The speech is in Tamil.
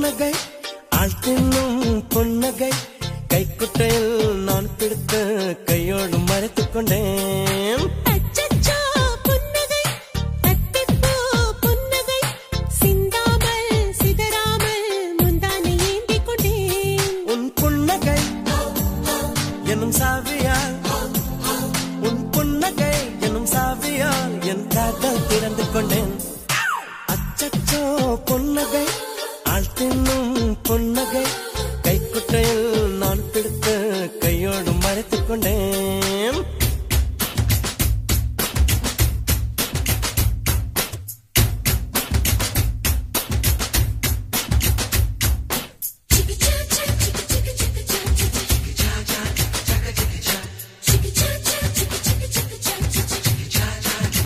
புன்னகை ஆள் தின்னும் புன்னகை கைக்குட்டையில் நான் பிடித்து கையோடு மறைத்துக் கொண்டேன் அச்சச்சோ புன்னகை அத்திப்பூ புன்னகை சிந்தாமல் சிதறாமல் முந்தானை ஏந்திக் கொண்டேன் உன் புன்னகை எனும் சாவியால் உன் புன்னகை எனும் சாவியால் என் காதல் திறந்து கொண்டேன் அச்சச்சோ